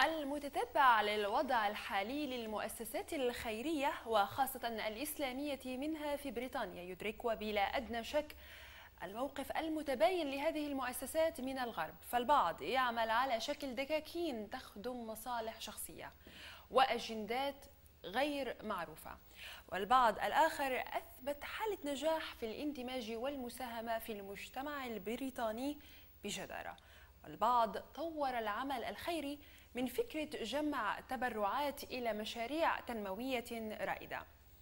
المتتبع للوضع الحالي للمؤسسات الخيرية وخاصة الإسلامية منها في بريطانيا يدرك وبلا أدنى شك الموقف المتباين لهذه المؤسسات من الغرب فالبعض يعمل على شكل دكاكين تخدم مصالح شخصية وأجندات غير معروفة والبعض الآخر أثبت حالة نجاح في الاندماج والمساهمة في المجتمع البريطاني بجدارة والبعض طور العمل الخيري من فكرة جمع تبرعات إلى مشاريع تنموية رائدة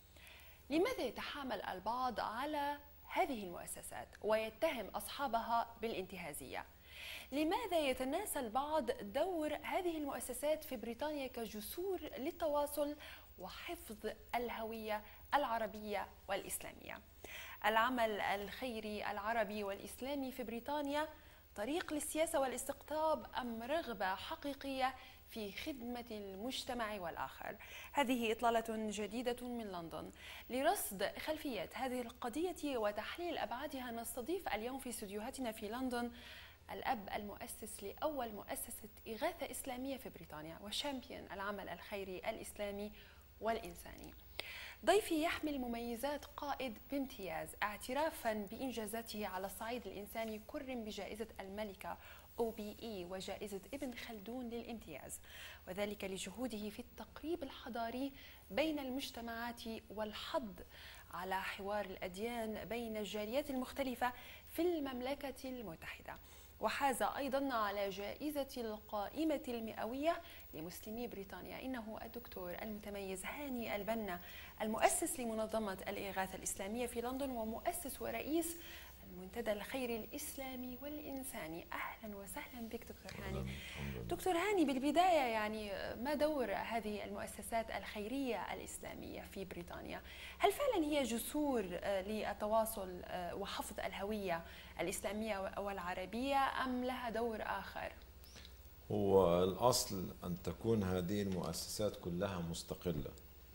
لماذا يتحامل البعض على هذه المؤسسات ويتهم أصحابها بالانتهازية؟ لماذا يتناسى البعض دور هذه المؤسسات في بريطانيا كجسور للتواصل وحفظ الهوية العربية والإسلامية العمل الخيري العربي والإسلامي في بريطانيا طريق للسياسة والاستقطاب أم رغبة حقيقية في خدمة المجتمع والآخر هذه إطلالة جديدة من لندن لرصد خلفيات هذه القضية وتحليل أبعادها نستضيف اليوم في استديوهاتنا في لندن الأب المؤسس لأول مؤسسة إغاثة إسلامية في بريطانيا وشامبيون العمل الخيري الإسلامي والإنساني ضيفي يحمل مميزات قائد بامتياز اعترافا بإنجازاته على الصعيد الإنساني كرم بجائزة الملكة أو بي إي وجائزة ابن خلدون للامتياز وذلك لجهوده في التقريب الحضاري بين المجتمعات والحض على حوار الأديان بين الجاليات المختلفة في المملكة المتحدة وحاز أيضا على جائزة القائمة المئوية لمسلمي بريطانيا إنه الدكتور المتميز هاني البنا المؤسس لمنظمة الإغاثة الإسلامية في لندن ومؤسس ورئيس المنتدى الخيري الإسلامي والإنساني أهلا وسهلا بك دكتور هاني دكتور هاني بالبداية يعني ما دور هذه المؤسسات الخيرية الإسلامية في بريطانيا هل فعلا هي جسور آه، للتواصل آه، وحفظ الهوية الإسلامية والعربية أم لها دور آخر؟ هو الأصل أن تكون هذه المؤسسات كلها مستقلة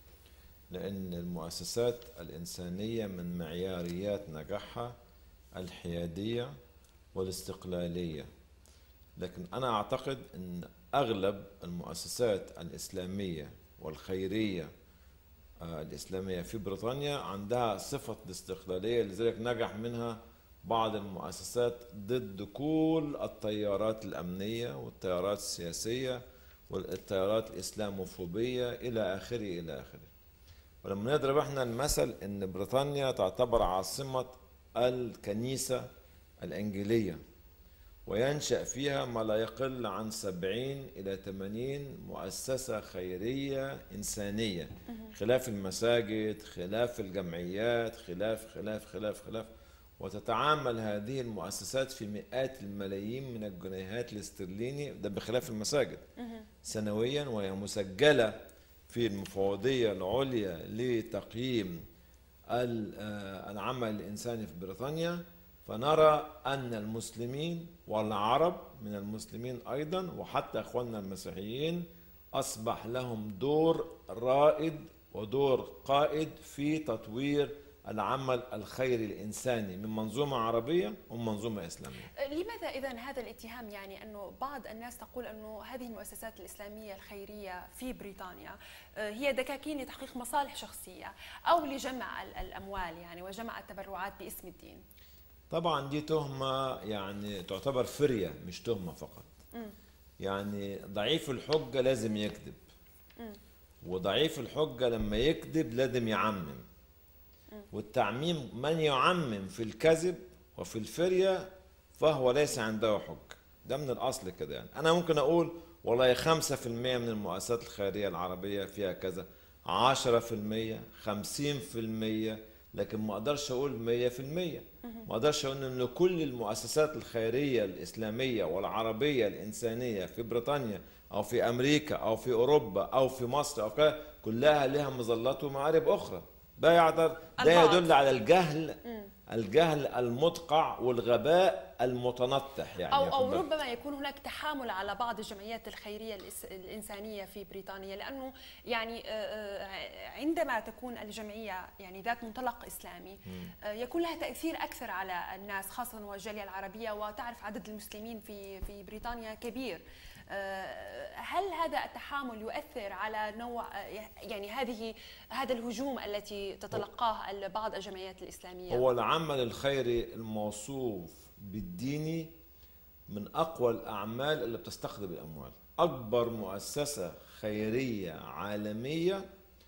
لأن المؤسسات الإنسانية من معياريات نجاحها الحيادية والاستقلالية لكن أنا أعتقد أن أغلب المؤسسات الإسلامية والخيرية آه، الإسلامية في بريطانيا عندها صفة الاستقلالية لذلك نجح منها بعض المؤسسات ضد كل التيارات الأمنية والتيارات السياسية والتيارات الإسلاموفوبية إلى آخره إلى آخره ولما نضرب احنا المثل ان بريطانيا تعتبر عاصمة الكنيسة الإنجيلية وينشأ فيها ما لا يقل عن 70 إلى 80 مؤسسة خيرية إنسانية خلاف المساجد خلاف الجمعيات خلاف خلاف خلاف خلاف وتتعامل هذه المؤسسات في مئات الملايين من الجنيهات الاسترليني ده بخلاف المساجد سنويا وهي مسجلة في المفوضية العليا لتقييم آه، العمل الإنساني في بريطانيا فنرى أن المسلمين والعرب من المسلمين أيضا وحتى أخواننا المسيحيين أصبح لهم دور رائد ودور قائد في تطوير العمل الخيري الانساني من منظومه عربيه ومن منظومه اسلاميه. لماذا اذا هذا الاتهام يعني انه بعض الناس تقول انه هذه المؤسسات الاسلاميه الخيريه في بريطانيا آه، هي دكاكين لتحقيق مصالح شخصيه او لجمع الاموال يعني وجمع التبرعات باسم الدين؟ طبعا دي تهمه يعني تعتبر فريه مش تهمه فقط. م. يعني ضعيف الحجه لازم يكذب. م. وضعيف الحجه لما يكذب لازم يعمم. والتعميم من يعمم في الكذب وفي الفرية فهو ليس عنده حج ده من الأصل كده يعني أنا ممكن أقول والله خمسة في المية من المؤسسات الخيرية العربية فيها كذا عشرة في المية خمسين في المية لكن ما أقدرش أقول مية في المية ما أقدرش أقول أن كل المؤسسات الخيرية الإسلامية والعربية الإنسانية في بريطانيا أو في أمريكا أو في أوروبا أو في مصر أو كذا كلها لها مظلات ومعارب أخرى ده يعذر ده يدل على الجهل الجهل المدقع والغباء المتنطح يعني او او ربما يكون هناك تحامل على بعض الجمعيات الخيريه الانسانيه في بريطانيا لانه يعني آه، آه، عندما تكون الجمعيه يعني ذات منطلق اسلامي آه، يكون لها تاثير اكثر على الناس خاصه والجاليه العربيه وتعرف عدد المسلمين في في بريطانيا كبير آه، هل هذا التحامل يؤثر على نوع آه، يعني هذه هذا الهجوم التي تتلقاه بعض الجمعيات الاسلاميه هو العمل الخيري الموصوف بالديني من اقوى الاعمال اللي بتستقطب الاموال اكبر مؤسسه خيريه عالميه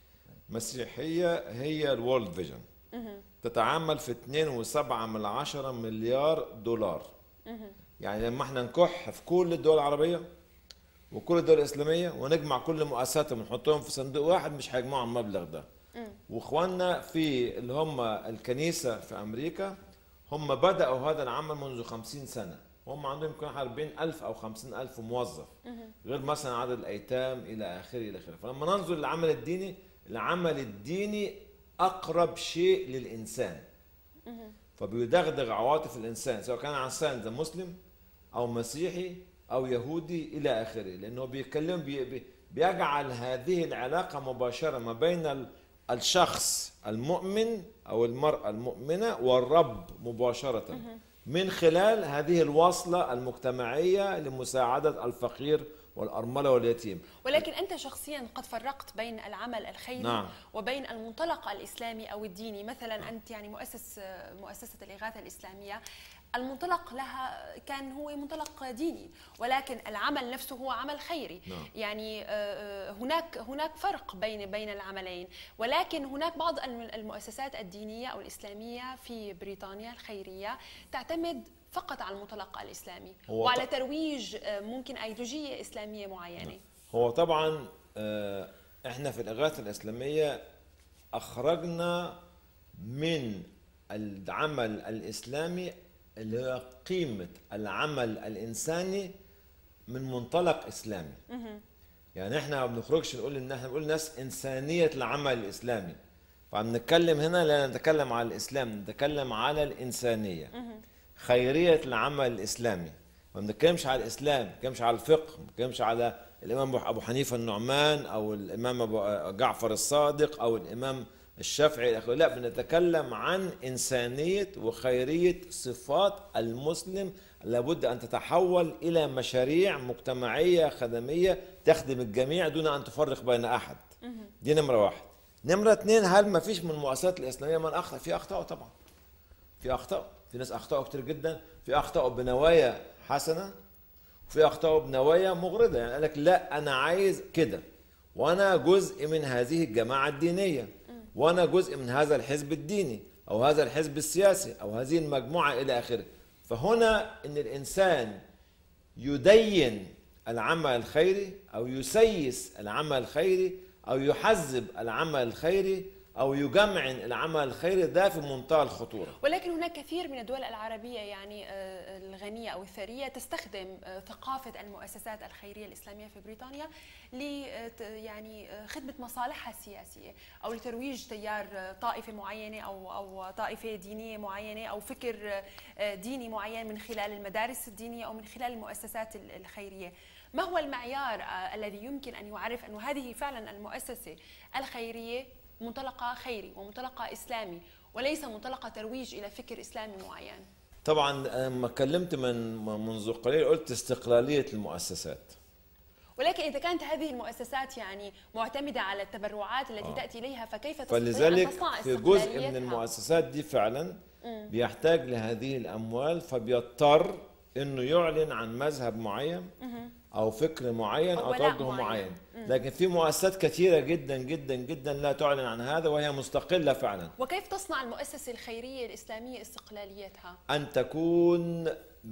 مسيحيه هي الورلد فيجن تتعامل في 2.7 من عشرة مليار دولار يعني لما احنا نكح في كل الدول العربيه وكل الدول الاسلاميه ونجمع كل مؤسساتهم ونحطهم في صندوق واحد مش هيجمعوا المبلغ ده واخواننا في اللي هم الكنيسه في امريكا هم بداوا هذا العمل منذ 50 سنه وهم عندهم يمكن 40 ألف أو 50 ألف موظف غير مثلا عدد الأيتام إلى آخره إلى آخره فلما ننظر للعمل الديني العمل الديني أقرب شيء للإنسان فبيدغدغ عواطف الإنسان سواء كان إنسان ده مسلم أو مسيحي أو يهودي إلى آخره لأنه بيتكلم بي بي بيجعل هذه العلاقة مباشرة ما بين الشخص المؤمن أو المرأة المؤمنة والرب مباشرة من خلال هذه الوصلة المجتمعية لمساعدة الفقير والأرملة واليتيم ولكن أنت شخصيا قد فرقت بين العمل الخيري نعم. وبين المنطلق الإسلامي أو الديني مثلا نعم. أنت يعني مؤسس مؤسسة الإغاثة الإسلامية المنطلق لها كان هو منطلق ديني ولكن العمل نفسه هو عمل خيري نعم. يعني آه، آه، هناك هناك فرق بين بين العملين ولكن هناك بعض المؤسسات الدينية أو الإسلامية في بريطانيا الخيرية تعتمد فقط على المنطلق الاسلامي وعلى ترويج آه، ممكن ايديولوجيه اسلاميه معينه هو طبعا آه، احنا في الاغاثه الاسلاميه اخرجنا من العمل الاسلامي اللي هو قيمه العمل الانساني من منطلق اسلامي يعني احنا ما بنخرجش نقول ان احنا بنقول ناس انسانيه العمل الاسلامي فعم نتكلم هنا لا نتكلم على الاسلام نتكلم على الانسانيه خيريه العمل الاسلامي ما بنتكلمش على الاسلام ما بنتكلمش على الفقه ما بنتكلمش على الامام ابو حنيفه النعمان او الامام ابو جعفر الصادق او الامام الشافعي لا بنتكلم عن انسانيه وخيريه صفات المسلم لابد ان تتحول الى مشاريع مجتمعيه خدميه تخدم الجميع دون ان تفرق بين احد دي نمره واحد نمره اثنين هل ما فيش من المؤسسات الاسلاميه من اخطا في اخطاء طبعا في اخطاء في ناس اخطاوا كتير جدا في اخطاوا بنوايا حسنه وفي اخطاوا بنوايا مغرضه يعني قال لك لا انا عايز كده وانا جزء من هذه الجماعه الدينيه وانا جزء من هذا الحزب الديني او هذا الحزب السياسي او هذه المجموعه الى اخره فهنا ان الانسان يدين العمل الخيري او يسيس العمل الخيري او يحزب العمل الخيري او يجمع العمل الخيري ده في منتهى الخطوره ولكن هناك كثير من الدول العربيه يعني آه، الغنيه او الثريه تستخدم آه، ثقافه المؤسسات الخيريه الاسلاميه في بريطانيا ل يعني آه، خدمه مصالحها السياسيه او لترويج تيار طائفه معينه او او طائفه دينيه معينه او فكر ديني معين من خلال المدارس الدينيه او من خلال المؤسسات الخيريه ما هو المعيار الذي يمكن ان يعرف انه هذه فعلا المؤسسه الخيريه منطلقة خيري ومنطلقة إسلامي وليس منطلقة ترويج إلى فكر إسلامي معين طبعا لما كلمت من منذ قليل قلت استقلالية المؤسسات ولكن إذا كانت هذه المؤسسات يعني معتمدة على التبرعات التي آه. تأتي إليها فكيف تستطيع فلذلك أن تصنع في جزء من المؤسسات دي فعلا م. بيحتاج لهذه الأموال فبيضطر انه يعلن عن مذهب معين او فكر معين او توجه معين لكن في مؤسسات كثيره جدا جدا جدا لا تعلن عن هذا وهي مستقله فعلا وكيف تصنع المؤسسه الخيريه الاسلاميه استقلاليتها ان تكون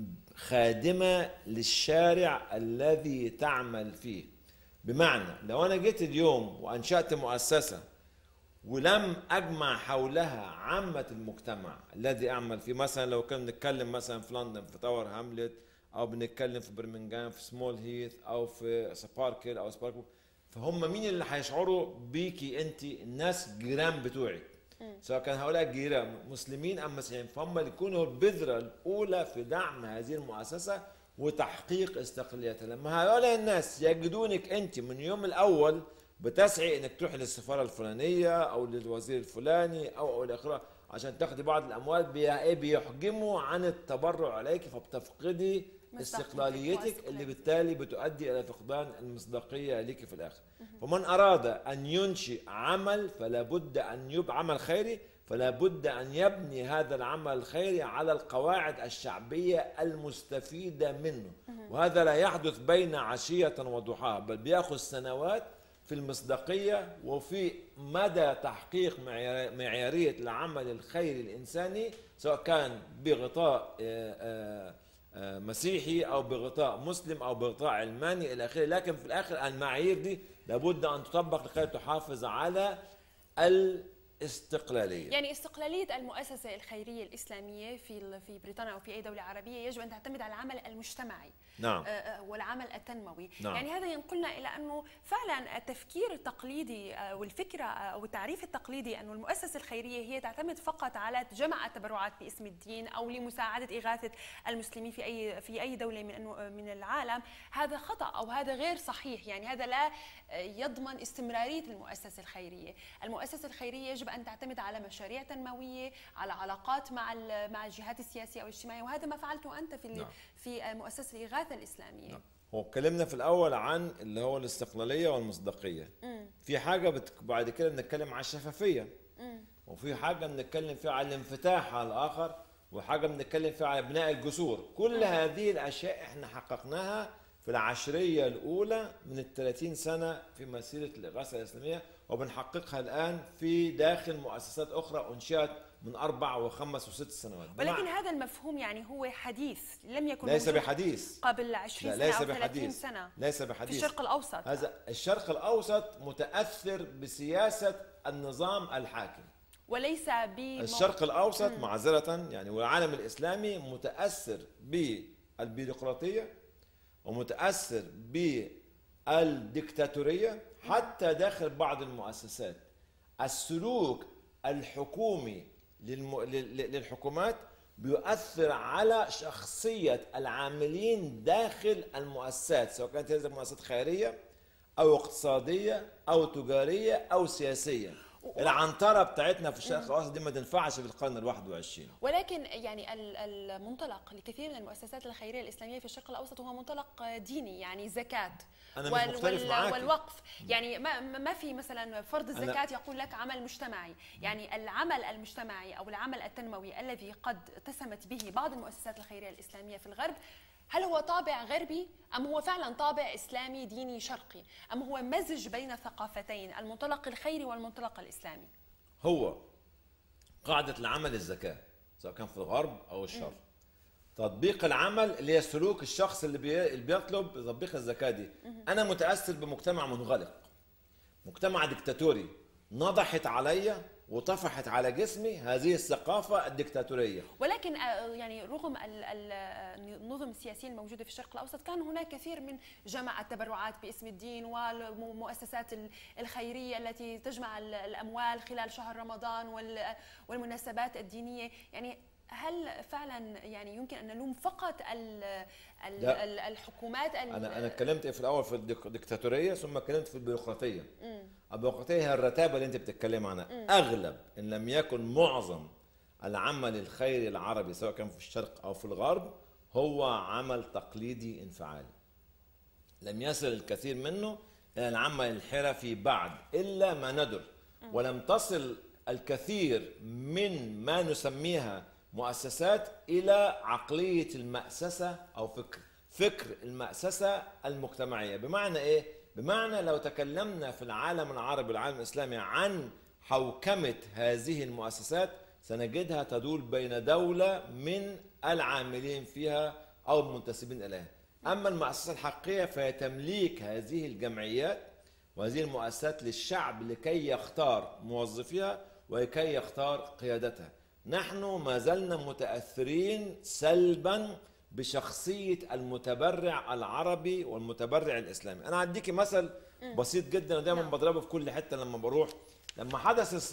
خادمه للشارع الذي تعمل فيه بمعنى لو انا جيت اليوم وانشات مؤسسه ولم اجمع حولها عامه المجتمع الذي اعمل فيه مثلا لو كنا بنتكلم مثلا في لندن في تاور هاملت او بنتكلم في برمنجهام في سمول هيث او في سباركل او سباركل فهم مين اللي هيشعروا بيكي انت الناس جيران بتوعك سواء كان هؤلاء الجيران مسلمين ام مسيحيين فهم اللي يكونوا البذره الاولى في دعم هذه المؤسسه وتحقيق استقلاليتها لما هؤلاء الناس يجدونك انت من يوم الاول بتسعي انك تروحي للسفاره الفلانيه او للوزير الفلاني او او الى اخره عشان تاخدي بعض الاموال إيه، بيحجموا عن التبرع عليك فبتفقدي استقلاليتك اللي بالتالي بتؤدي الى فقدان المصداقيه لك في الاخر فمن اراد ان ينشئ عمل فلا بد ان يبقى عمل خيري فلا بد ان يبني هذا العمل الخيري على القواعد الشعبيه المستفيده منه وهذا لا يحدث بين عشيه وضحاها بل بياخذ سنوات في المصداقيه وفي مدى تحقيق معياريه العمل الخيري الانساني سواء كان بغطاء آه، آه، آه، مسيحي او بغطاء مسلم او بغطاء علماني الى اخره لكن في الاخر المعايير دي لابد ان تطبق لكي تحافظ على ال استقلاليه يعني استقلاليه المؤسسه الخيريه الاسلاميه في في بريطانيا او في اي دوله عربيه يجب ان تعتمد على العمل المجتمعي نعم آه، آه، والعمل التنموي نعم. يعني هذا ينقلنا الى انه فعلا التفكير التقليدي آه، والفكره او التعريف التقليدي انه المؤسسه الخيريه هي تعتمد فقط على جمع التبرعات باسم الدين او لمساعده اغاثه المسلمين في اي في اي دوله من من العالم هذا خطا او هذا غير صحيح يعني هذا لا يضمن استمراريه المؤسسه الخيريه المؤسسه الخيريه يجب ان تعتمد على مشاريع تنمويه على علاقات مع مع الجهات السياسيه او الاجتماعيه وهذا ما فعلته انت في نعم. في مؤسسه الاغاثه الاسلاميه نعم. هو اتكلمنا في الاول عن اللي هو الاستقلاليه والمصداقيه مم. في حاجه بت... بعد كده بنتكلم عن الشفافيه مم. وفي حاجه بنتكلم فيها على الانفتاح على الاخر وحاجه بنتكلم فيها على بناء الجسور كل مم. هذه الاشياء احنا حققناها في العشريه الاولى من ال 30 سنه في مسيره الاغاثه الاسلاميه وبنحققها الان في داخل مؤسسات اخرى انشئت من اربع وخمس وست سنوات ولكن هذا المفهوم يعني هو حديث لم يكن ليس بحديث قبل 20 سنه ليس او 30 سنه ليس بحديث في الشرق الاوسط هذا الشرق الاوسط متاثر بسياسه النظام الحاكم وليس ب الشرق الاوسط معذره يعني والعالم الاسلامي متاثر بالبيروقراطيه ومتاثر بالديكتاتوريه حتى داخل بعض المؤسسات السلوك الحكومي للحكومات بيؤثر على شخصية العاملين داخل المؤسسات سواء كانت هذه المؤسسات خيرية أو اقتصادية أو تجارية أو سياسية العنطره بتاعتنا في الشرق الاوسط دي ما تنفعش في القرن ال21 ولكن يعني المنطلق لكثير من المؤسسات الخيريه الاسلاميه في الشرق الاوسط هو منطلق ديني يعني زكاه أنا مش مختلف وال والوقف يعني ما ما في مثلا فرض الزكاه يقول لك عمل مجتمعي يعني العمل المجتمعي او العمل التنموي الذي قد اتسمت به بعض المؤسسات الخيريه الاسلاميه في الغرب هل هو طابع غربي أم هو فعلا طابع إسلامي ديني شرقي أم هو مزج بين ثقافتين المنطلق الخيري والمنطلق الإسلامي هو قاعدة العمل الزكاة سواء كان في الغرب أو الشرق تطبيق العمل اللي هي سلوك الشخص اللي بيطلب تطبيق الزكاة دي أنا متأثر بمجتمع منغلق مجتمع ديكتاتوري نضحت عليا وطفحت على جسمي هذه الثقافة الدكتاتورية ولكن آه، يعني رغم النظم السياسية الموجودة في الشرق الأوسط كان هناك كثير من جمع التبرعات باسم الدين والمؤسسات الخيرية التي تجمع الأموال خلال شهر رمضان والمناسبات الدينية يعني هل فعلا يعني يمكن ان نلوم فقط ال ال الحكومات انا انا اتكلمت في الاول في الدكتاتوريه ثم اتكلمت في البيروقراطيه البيروقراطيه هي الرتابه اللي انت بتتكلم عنها مم. اغلب ان لم يكن معظم العمل الخيري العربي سواء كان في الشرق او في الغرب هو عمل تقليدي انفعالي لم يصل الكثير منه الى العمل الحرفي بعد الا ما ندر ولم تصل الكثير من ما نسميها مؤسسات الى عقليه المأسسه او فكر فكر المأسسه المجتمعيه بمعنى ايه بمعنى لو تكلمنا في العالم العربي والعالم الاسلامي عن حوكمه هذه المؤسسات سنجدها تدور بين دوله من العاملين فيها او المنتسبين اليها اما المؤسسه الحقيقيه فهي تمليك هذه الجمعيات وهذه المؤسسات للشعب لكي يختار موظفيها ولكي يختار قيادتها نحن ما زلنا متاثرين سلبا بشخصيه المتبرع العربي والمتبرع الاسلامي انا هديكي مثل بسيط جدا ودايما نعم. بضربه في كل حته لما بروح لما حدث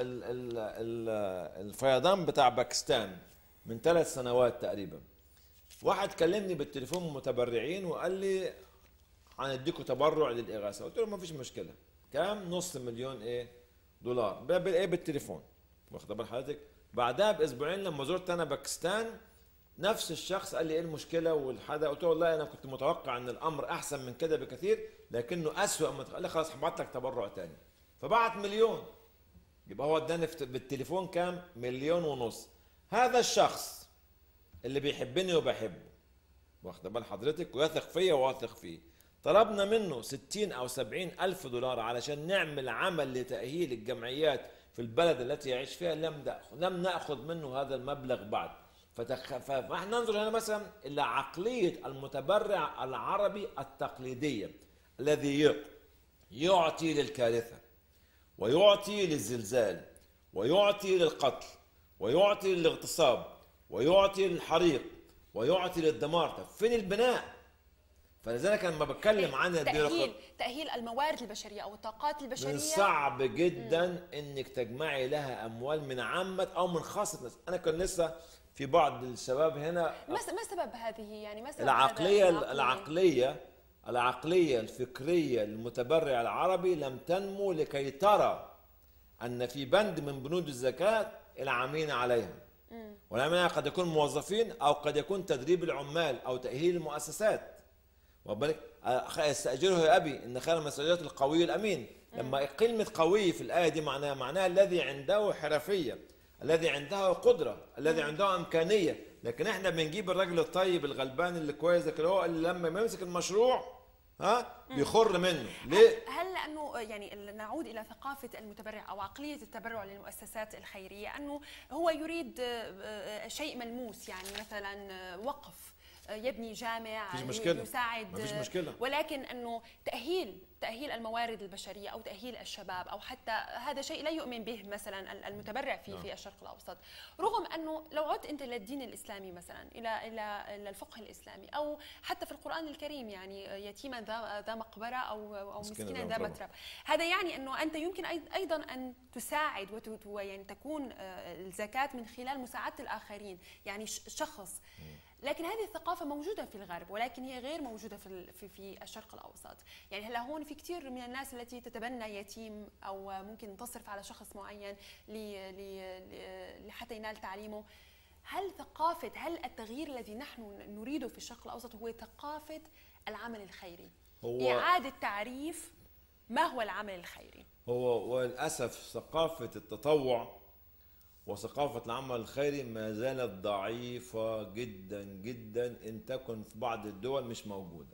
الفيضان بتاع باكستان من ثلاث سنوات تقريبا واحد كلمني بالتليفون متبرعين وقال لي هنديكم تبرع للاغاثه قلت له ما فيش مشكله كام نص مليون ايه دولار بايه بالتليفون واخد بال حضرتك بعدها باسبوعين لما زرت انا باكستان نفس الشخص قال لي ايه المشكله والحدا قلت له والله انا كنت متوقع ان الامر احسن من كده بكثير لكنه اسوء من قال لي خلاص هبعت لك تبرع تاني فبعت مليون يبقى هو اداني في- بالتليفون كام مليون ونص هذا الشخص اللي بيحبني وبحبه واخد بال حضرتك ويثق فيا وواثق فيه طلبنا منه 60 او 70 الف دولار علشان نعمل عمل لتاهيل الجمعيات في البلد التي يعيش فيها لم ناخذ لم ناخذ منه هذا المبلغ بعد فتخ... فاحنا ننظر هنا مثلا الى عقليه المتبرع العربي التقليديه الذي ي- يعطي للكارثه ويعطي للزلزال ويعطي للقتل ويعطي للاغتصاب ويعطي للحريق ويعطي للدمار طب فين البناء فلذلك لما بتكلم عن تأهيل البيروقراطية تأهيل الموارد البشرية أو الطاقات البشرية من صعب جدا انك تجمعي لها اموال من عامه او من خاصه الناس انا كان لسه في بعض الشباب هنا ما س- ما سبب هذه يعني ما سبب العقليه هذا العقليه العقليه الفكريه للمتبرع العربي لم تنمو لكي ترى ان في بند من بنود الزكاه العاملين عليها والعاملين عليها قد يكون موظفين او قد يكون تدريب العمال او تاهيل المؤسسات وبالك يستاجره يا ابي ان خير المستاجرات القوي الامين لما كلمه قوي في الايه دي معناها معناها الذي عنده حرفيه الذي عنده قدره الذي عنده امكانيه لكن احنا بنجيب الراجل الطيب الغلبان اللي كويس ده كده هو اللي لما يمسك المشروع ها بيخر منه ليه هل لانه يعني ال- نعود الى ثقافه المتبرع او عقليه التبرع للمؤسسات الخيريه انه هو يريد آه، آه، شيء ملموس يعني مثلا آه، وقف آه، يبني جامع مفيش ي- مشكلة. يساعد مفيش آه، مشكلة. ولكن انه تاهيل تاهيل الموارد البشريه او تاهيل الشباب او حتى هذا شيء لا يؤمن به مثلا ال- المتبرع في في الشرق الاوسط رغم انه لو عدت انت للدين الاسلامي مثلا الى الى إلى الفقه الاسلامي او حتى في القران الكريم يعني يتيما ذا ذا مقبره او او مسكينا مسكينا ذا ذا متربة. مترب هذا يعني انه انت يمكن أي- ايضا ان تساعد وت- وت- يعني تكون آه، الزكاه من خلال مساعده الاخرين يعني ش- شخص لكن هذه الثقافة موجودة في الغرب ولكن هي غير موجودة في ال- في في الشرق الأوسط، يعني هلا هون في كثير من الناس التي تتبنى يتيم أو ممكن تصرف على شخص معين ل- ل- ل- لحتى ينال تعليمه. هل ثقافة هل التغيير الذي نحن نريده في الشرق الأوسط هو ثقافة العمل الخيري؟ هو- إعادة تعريف ما هو العمل الخيري؟ هو وللاسف ثقافه التطوع وثقافه العمل الخيري ما زالت ضعيفه جدا جدا ان تكن في بعض الدول مش موجوده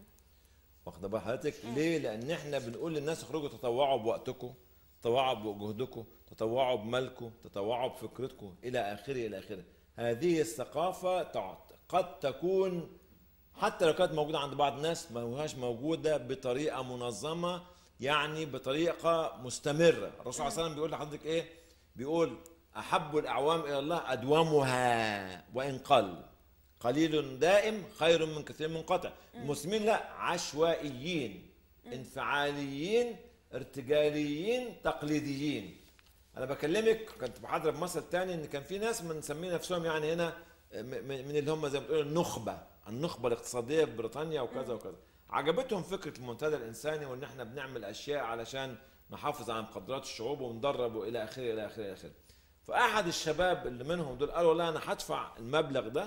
واخده بال حضرتك ليه لان احنا بنقول للناس اخرجوا تطوعوا بوقتكم تطوعوا بجهدكم تطوعوا بمالكم تطوعوا بفكرتكم الى اخره الى اخره هذه الثقافه تعط- قد تكون حتى لو كانت موجوده عند بعض الناس ما هوهاش موجوده بطريقه منظمه يعني بطريقه مستمره الرسول صلى الله عليه وسلم بيقول لحضرتك ايه بيقول احب الاعوام الى الله ادومها وان قل قليل دائم خير من كثير منقطع المسلمين لا عشوائيين انفعاليين ارتجاليين تقليديين انا بكلمك كنت بحضر بمثل تاني ان كان في ناس بنسمي نفسهم يعني هنا م- م- من اللي هم زي ما بتقول النخبه النخبه الاقتصاديه في بريطانيا وكذا وكذا عجبتهم فكره المنتدى الانساني وان احنا بنعمل اشياء علشان نحافظ على مقدرات الشعوب وندرب والى اخره الى اخره الى اخره فاحد الشباب اللي منهم دول قال والله انا هدفع المبلغ ده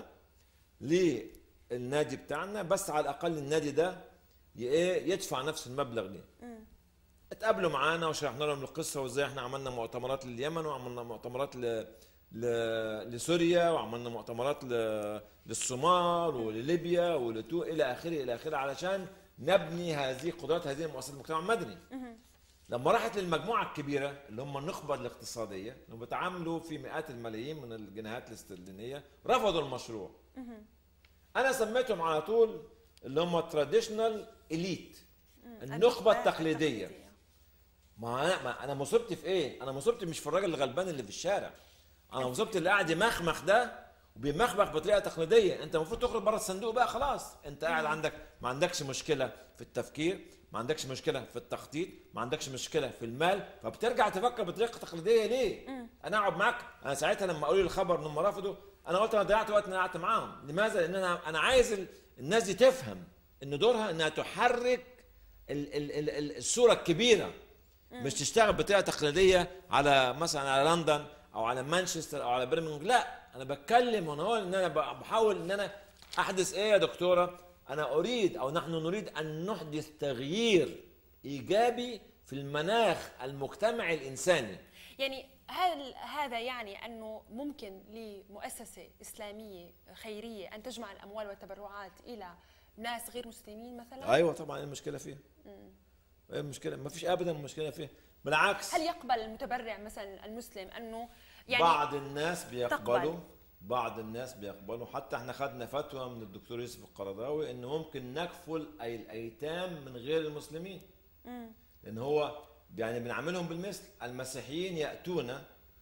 للنادي بتاعنا بس على الاقل النادي ده ي- ايه يدفع نفس المبلغ ليه اتقابلوا معانا وشرحنا لهم القصه وازاي احنا عملنا مؤتمرات لليمن وعملنا مؤتمرات ل... ل... لسوريا وعملنا مؤتمرات ل... للصومال ولليبيا ولتو الى اخره الى اخره علشان نبني هذه قدرات هذه المؤسسات المجتمع المدني لما راحت للمجموعه الكبيره اللي هم النخبه الاقتصاديه اللي بيتعاملوا في مئات الملايين من الجنيهات الاسترلينيه رفضوا المشروع انا سميتهم على طول اللي هم تراديشنال اليت النخبه التقليديه ما انا ما انا مصيبتي في ايه؟ انا مصيبتي مش في الراجل الغلبان اللي في الشارع. انا مصيبتي اللي قاعد يمخمخ ده وبيمخمخ بطريقه تقليديه، انت المفروض تخرج بره الصندوق بقى خلاص، انت قاعد عندك ما عندكش مشكله في التفكير، ما عندكش مشكله في التخطيط، ما عندكش مشكله في المال، فبترجع تفكر بطريقه تقليديه ليه؟ انا اقعد معاك انا ساعتها لما قالوا لي الخبر انهم رفضوا انا قلت انا ضيعت وقت ان انا قعدت معاهم، لماذا؟ لان انا انا عايز ال- الناس دي تفهم ان دورها انها تحرك ال- ال- ال- ال- الصوره الكبيره مش تشتغل بطريقه تقليديه على مثلا على لندن او على مانشستر او على برمنغهام لا انا بتكلم هنا هو ان انا بحاول ان انا احدث ايه يا دكتوره انا اريد او نحن نريد ان نحدث تغيير ايجابي في المناخ المجتمعي الانساني يعني هل هذا يعني انه ممكن لمؤسسه اسلاميه خيريه ان تجمع الاموال والتبرعات الى ناس غير مسلمين مثلا؟ ايوه طبعا ايه المشكله فيها؟ ايه المشكله؟ ما فيش ابدا مشكله فيها بالعكس هل يقبل المتبرع مثلا المسلم انه يعني بعض الناس بيقبلوا تقبل. بعض الناس بيقبلوا حتى احنا خدنا فتوى من الدكتور يوسف القرضاوي انه ممكن نكفل اي الايتام من غير المسلمين لان هو يعني بنعملهم بالمثل المسيحيين ياتون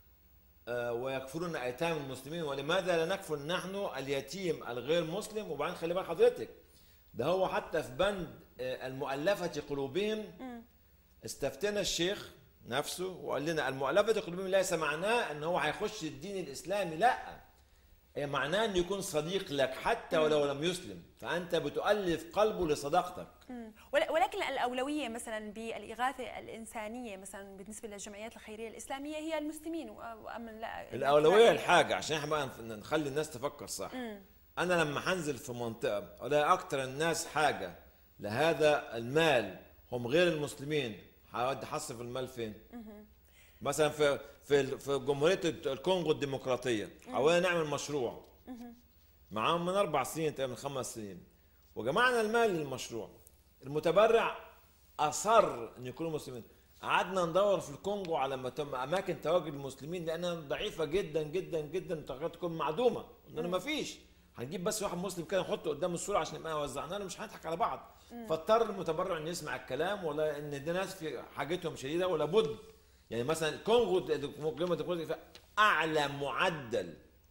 آه، ويكفلون ايتام المسلمين ولماذا لا نكفل نحن اليتيم الغير مسلم وبعدين خلي بال حضرتك ده هو حتى في بند آه، المؤلفه قلوبهم استفتنا الشيخ نفسه وقال لنا المؤلفة قلوبهم ليس معناه ان هو هيخش الدين الاسلامي لا هي معناه انه يكون صديق لك حتى ولو لم يسلم فانت بتؤلف قلبه لصداقتك مم. ول- ولكن الأولوية مثلا بالإغاثة الإنسانية مثلا بالنسبة للجمعيات الخيرية الإسلامية هي المسلمين و- وأما لا الاولويه الحاجه عشان احنا بقى نخلي الناس تفكر صح انا لما هنزل في منطقه الاقي اكتر الناس حاجه لهذا المال هم غير المسلمين هودي حصف المال فين مثلا في في في جمهوريه الكونغو الديمقراطيه حاولنا نعمل مشروع معاهم من اربع سنين تقريبا من خمس سنين وجمعنا المال للمشروع المتبرع اصر ان يكونوا مسلمين قعدنا ندور في الكونغو على مت- اماكن تواجد المسلمين لانها ضعيفه جدا جدا جدا تكاد تكون معدومه قلنا ما فيش هنجيب بس واحد مسلم كده نحطه قدام الصوره عشان نبقى وزعناه له مش هنضحك على بعض فاضطر المتبرع ان يسمع الكلام ولا ان دي ناس في حاجتهم شديده ولا بد يعني مثلا الكونغو الجمهوريه الديمقراطيه فيها اعلى معدل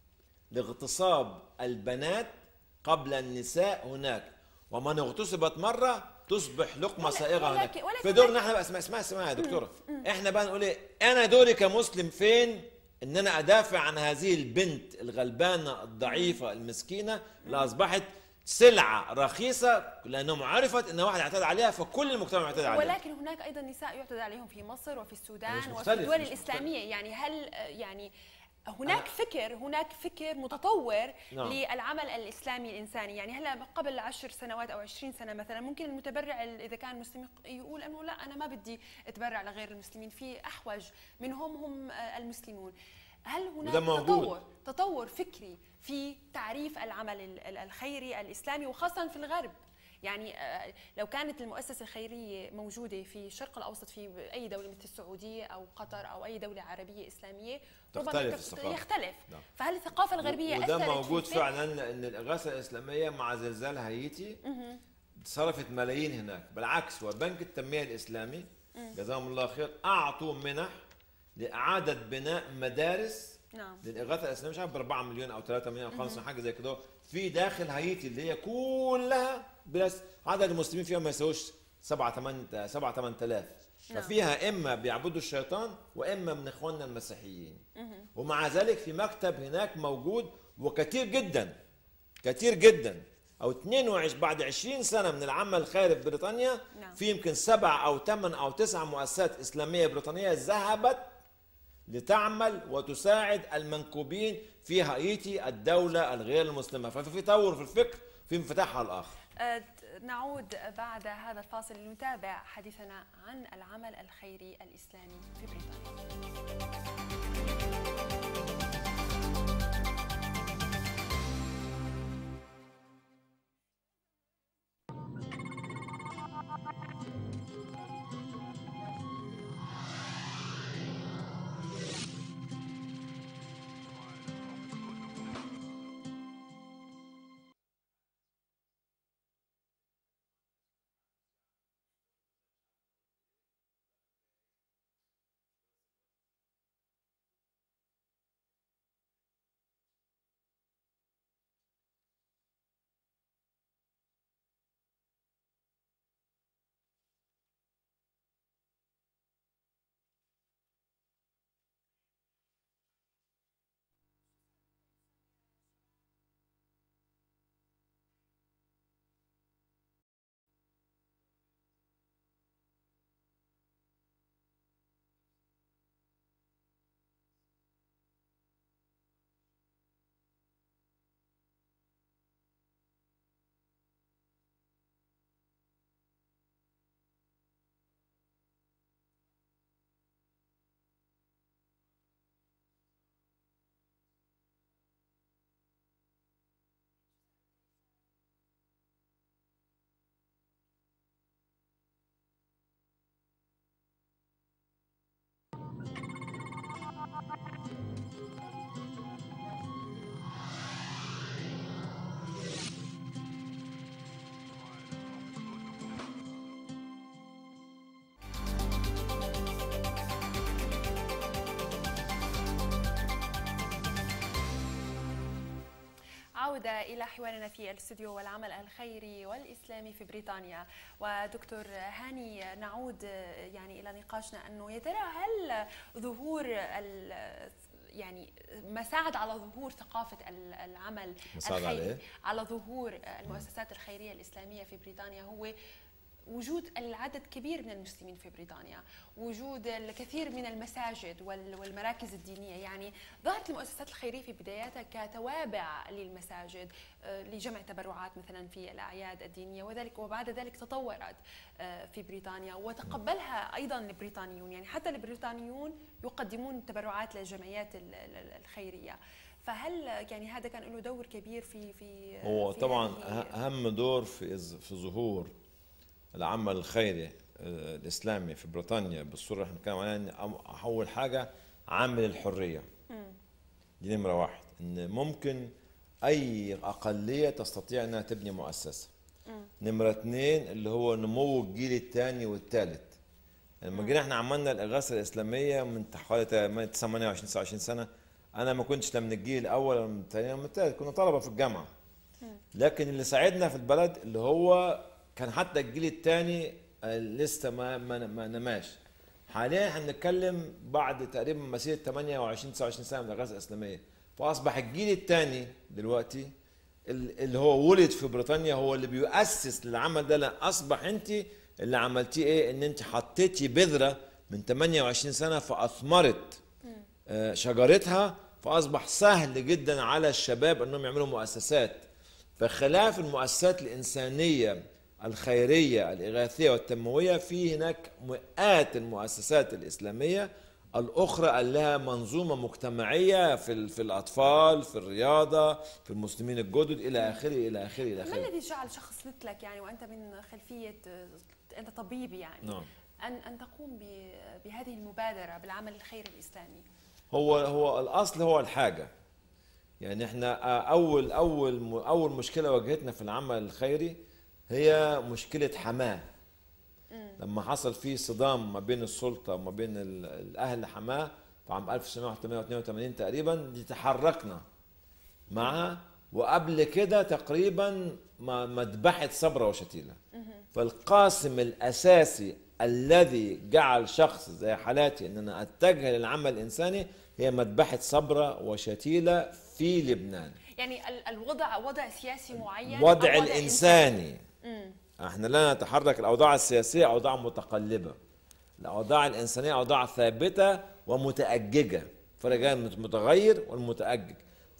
لاغتصاب البنات قبل النساء هناك ومن اغتصبت مره تصبح لقمه ولكن- سائغه هناك ولكن- ولكن- في دورنا احنا بقى اسمع اسمع اسمع يا دكتوره احنا بقى نقول ايه انا دوري كمسلم فين ان انا ادافع عن هذه البنت الغلبانه الضعيفه المسكينه اللي اصبحت سلعه رخيصه لانهم عرفت ان واحد اعتدى عليها فكل المجتمع اعتدى عليها ولكن هناك أيضا نساء يعتدى عليهم في مصر وفي مش السودان وفي مختلف، الدول مش الإسلامية يعني هل آه، يعني هناك فكر هناك فكر متطور نعم. للعمل الاسلامي الانساني يعني هلا قبل عشر سنوات او عشرين سنه مثلا ممكن المتبرع ال- اذا كان مسلم يقول انه لا انا ما بدي اتبرع لغير المسلمين في احوج منهم هم آه، المسلمون هل هناك وده موجود. تطور تطور فكري في تعريف العمل ال- ال- الخيري الاسلامي وخاصه في الغرب يعني آه، لو كانت المؤسسة الخيرية موجودة في الشرق الأوسط في أي دولة مثل السعودية أو قطر أو أي دولة عربية إسلامية ربما تختلف تخ- الثقافة. يختلف نعم. فهل الثقافة الغربية وده أثرت في موجود الفكر؟ فعلا ان الاغاثه الاسلاميه مع زلزال هايتي صرفت ملايين هناك بالعكس وبنك التنميه الاسلامي جزاهم الله خير اعطوا منح لاعاده بناء مدارس نعم للاغاثه الاسلاميه مش عارف ب 4 مليون او 3 مليون او 5 حاجه زي كده في داخل هايتي اللي هي كلها بس عدد المسلمين فيها ما يساويش 7 8 7 8000 نعم. ففيها اما بيعبدوا الشيطان واما من اخواننا المسيحيين ومع ذلك في مكتب هناك موجود وكثير جدا كثير جدا او 22 بعد 20 سنه من العمل الخيري في بريطانيا نعم. في يمكن سبع او ثمان او تسع مؤسسات اسلاميه بريطانيه ذهبت لتعمل وتساعد المنكوبين في هايتي الدوله الغير المسلمه ففي تطور في الفكر في انفتاح على الاخر آه، نعود بعد هذا الفاصل لنتابع حديثنا عن العمل الخيري الإسلامي في بريطانيا العودة إلى حوارنا في الاستوديو والعمل الخيري والإسلامي في بريطانيا ودكتور هاني نعود يعني إلى نقاشنا أنه يا ترى هل ظهور يعني ما ساعد على ظهور ثقافة العمل الخيري على, على ظهور المؤسسات الخيرية الإسلامية في بريطانيا هو وجود العدد كبير من المسلمين في بريطانيا وجود الكثير من المساجد والمراكز الدينية يعني ظهرت المؤسسات الخيرية في بداياتها كتوابع للمساجد آه، لجمع تبرعات مثلا في الأعياد الدينية وذلك وبعد ذلك تطورت آه، في بريطانيا وتقبلها أيضا البريطانيون يعني حتى البريطانيون يقدمون تبرعات للجمعيات الخيرية فهل يعني هذا كان له دور كبير في في هو في طبعا اهم دور في في ظهور العمل الخيري آه، الاسلامي في بريطانيا بالصوره اللي احنا بنتكلم عليها اول حاجه عامل الحريه دي نمره واحد ان ممكن اي اقليه تستطيع انها تبني مؤسسه نمره اثنين اللي هو نمو الجيل الثاني والثالث لما جينا احنا عملنا الاغاثه الاسلاميه من حوالي 28 29 سنه انا ما كنتش لا من الجيل الاول ولا من الثاني ولا من الثالث كنا طلبه في الجامعه لكن اللي ساعدنا في البلد اللي هو كان حتى الجيل الثاني آه، لسه ما ما, ما نماش حاليا احنا بنتكلم بعد تقريبا مسيره 28 29 سنه من الاغاثه الاسلاميه فاصبح الجيل الثاني دلوقتي اللي هو ولد في بريطانيا هو اللي بيؤسس للعمل ده لا اصبح انت اللي عملتيه ايه ان انت حطيتي بذره من 28 سنه فاثمرت آه، شجرتها فاصبح سهل جدا على الشباب انهم يعملوا مؤسسات فخلاف المؤسسات الانسانيه الخيرية الإغاثية والتنموية في هناك مئات المؤسسات الإسلامية الأخرى لها منظومة مجتمعية في في الأطفال في الرياضة في المسلمين الجدد إلى آخره إلى آخره إلى آخره ما الذي جعل شخص مثلك يعني وأنت من خلفية أنت طبيب يعني نعم. أن أن تقوم بهذه المبادرة بالعمل الخيري الإسلامي هو هو الأصل هو الحاجة يعني احنا أول أول أول مشكلة واجهتنا في العمل الخيري هي مشكلة حماه لما حصل في صدام ما بين السلطة وما بين الأهل حماه في عام 1982 تقريبا دي تحركنا معها وقبل كده تقريبا مذبحة صبرا وشتيلة فالقاسم الأساسي الذي جعل شخص زي حالاتي ان انا اتجه للعمل الانساني هي مذبحه صبرا وشتيله في لبنان يعني الوضع وضع سياسي معين وضع, وضع الانساني احنا لا نتحرك الاوضاع السياسيه اوضاع متقلبه الاوضاع الانسانيه اوضاع ثابته ومتاججه فرق بين المتغير والمتاجج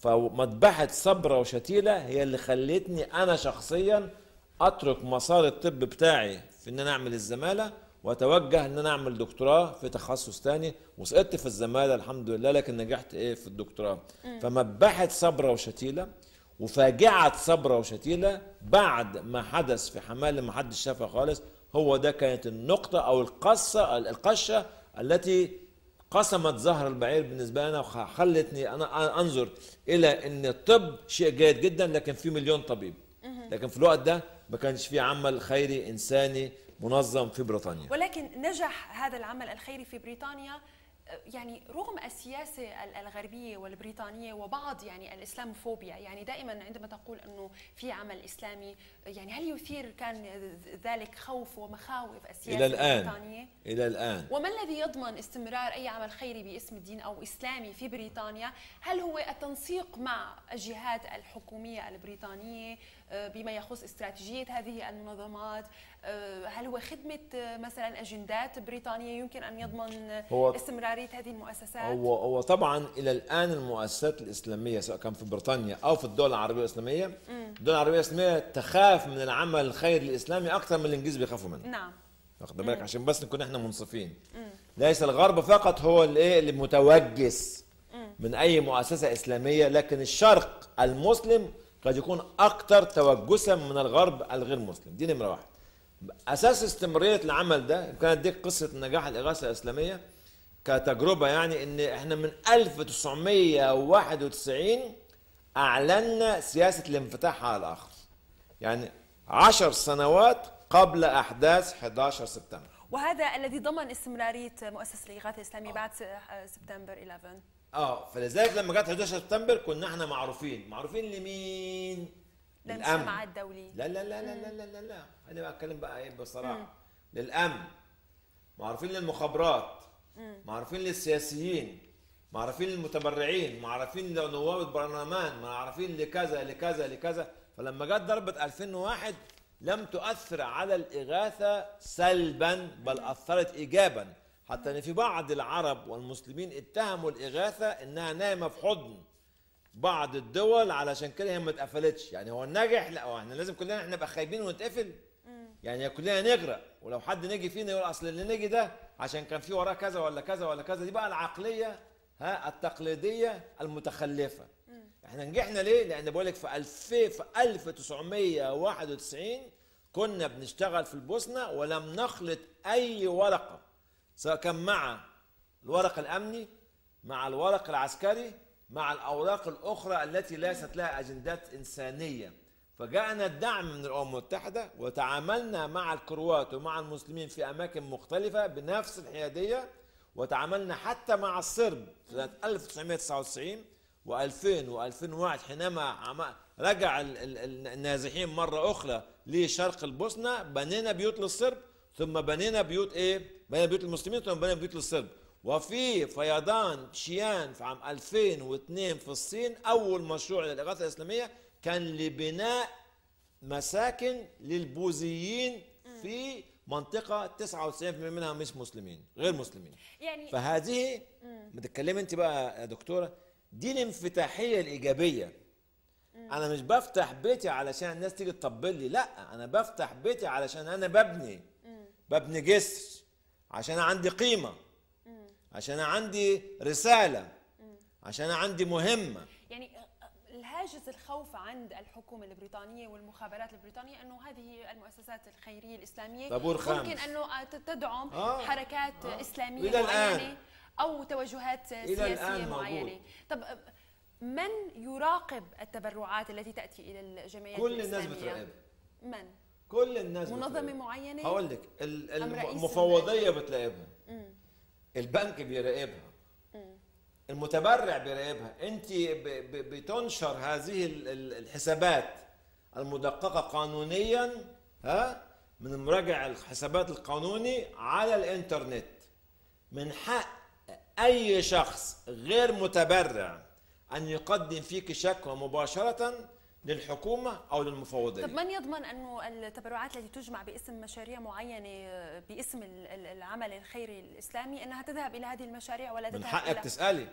فمذبحه صبرا وشتيله هي اللي خلتني انا شخصيا اترك مسار الطب بتاعي في ان انا اعمل الزماله واتوجه ان انا اعمل دكتوراه في تخصص تاني وسقطت في الزماله الحمد لله لكن نجحت ايه في الدكتوراه فمذبحه صبرا وشتيله وفاجعة صبرا وشتيلة بعد ما حدث في حمال ما حدش شافها خالص هو ده كانت النقطة أو القصة القشة التي قسمت ظهر البعير بالنسبة لنا وخلتني أنا أنظر إلى أن الطب شيء جيد جدا لكن في مليون طبيب لكن في الوقت ده ما كانش في عمل خيري إنساني منظم في بريطانيا ولكن نجح هذا العمل الخيري في بريطانيا يعني رغم السياسة الغربية والبريطانية وبعض يعني الإسلاموفوبيا يعني دائما عندما تقول أنه في عمل إسلامي يعني هل يثير كان ذلك خوف ومخاوف السياسة إلى الآن البريطانية؟ إلى الآن وما الذي يضمن استمرار أي عمل خيري باسم الدين أو إسلامي في بريطانيا هل هو التنسيق مع الجهات الحكومية البريطانية آه، بما يخص استراتيجية هذه المنظمات آه، هل هو خدمة آه، مثلا أجندات بريطانية يمكن أن يضمن هو استمرارية هذه المؤسسات؟ هو, هو طبعا إلى الآن المؤسسات الإسلامية سواء كان في بريطانيا أو في الدول العربية الإسلامية الدول العربية الإسلامية تخاف من العمل الخيري الإسلامي أكثر من الإنجليز بيخافوا منه نعم واخد بالك عشان بس نكون احنا منصفين ليس الغرب فقط هو الايه اللي متوجس من اي مؤسسه اسلاميه لكن الشرق المسلم قد يكون اكثر توجسا من الغرب الغير مسلم دي نمره واحد اساس استمراريه العمل ده يمكن اديك قصه نجاح الاغاثه الاسلاميه كتجربه يعني ان احنا من 1991 اعلنا سياسه الانفتاح على الاخر يعني عشر سنوات قبل احداث 11 سبتمبر وهذا الذي ضمن استمراريه مؤسسه الاغاثه الاسلاميه بعد سبتمبر 11 اه فلذلك لما جت 11 سبتمبر كنا احنا معروفين معروفين لمين للمجتمع الدولي لا لا لا لا لا لا لا, لا. انا بقى اتكلم بقى ايه بصراحه للامن معروفين للمخابرات معروفين للسياسيين معروفين للمتبرعين معروفين لنواب البرلمان معروفين لكذا لكذا لكذا فلما جت ضربة 2001 لم تؤثر على الإغاثة سلبا بل أثرت إيجابا حتى أن في بعض العرب والمسلمين اتهموا الإغاثة إنها نايمة في حضن بعض الدول علشان كده هي ما اتقفلتش يعني هو الناجح لا هو احنا لازم كلنا احنا نبقى خايبين ونتقفل يعني كلنا نغرق ولو حد نجي فينا يقول اصل اللي نجي ده عشان كان في وراه كذا ولا كذا ولا كذا دي بقى العقليه ها التقليديه المتخلفه احنا نجحنا ليه لان بقول لك في 2000 في 1991 كنا بنشتغل في البوسنه ولم نخلط اي ورقه سواء كان مع الورق الامني مع الورق العسكري مع الاوراق الاخرى التي ليست لها اجندات انسانيه فجاءنا الدعم من الامم المتحده وتعاملنا مع الكروات ومع المسلمين في اماكن مختلفه بنفس الحياديه وتعاملنا حتى مع الصرب سنه 1999 و2000 و2001 حينما عم- رجع ال- ال- النازحين مره اخرى لشرق البوسنه بنينا بيوت للصرب ثم بنينا بيوت ايه؟ بنينا بيوت المسلمين ثم بنينا بيوت للصرب وفي فيضان شيان في عام 2002 في الصين اول مشروع للاغاثه الاسلاميه كان لبناء مساكن للبوذيين في منطقه 99% منها مش مسلمين غير مسلمين يعني فهذه بتتكلمي انت بقى يا دكتوره دي الانفتاحيه الايجابيه انا مش بفتح بيتي علشان الناس تيجي تطبل لي لا انا بفتح بيتي علشان انا ببني ببني جسر عشان عندي قيمه عشان عندي رساله عشان عندي مهمه يعني الهاجس الخوف عند الحكومة البريطانية والمخابرات البريطانية أنه هذه المؤسسات الخيرية الإسلامية طابور خامس. ممكن أنه تدعم آه. حركات آه. إسلامية وإلى الآن. معينة أو توجهات الآن سياسية موجود. معينة طب من يراقب التبرعات التي تأتي إلى الجمعيات كل الناس الإسلامية؟ بتراقبها من؟ كل الناس منظمة بتراقبها. معينة؟ هقول لك ال- أم رئيس المفوضيه بتراقبها البنك بيراقبها المتبرع بيراقبها انت ب- ب- بتنشر هذه ال- ال- الحسابات المدققه قانونيا ها من المراجع الحسابات القانوني على الانترنت من حق اي شخص غير متبرع ان يقدم فيك شكوى مباشره للحكومه او للمفوضيه طب من يضمن انه التبرعات التي تجمع باسم مشاريع معينه باسم ال- ال- العمل الخيري الاسلامي انها تذهب الى هذه المشاريع ولا من تذهب حقك إلى تسالي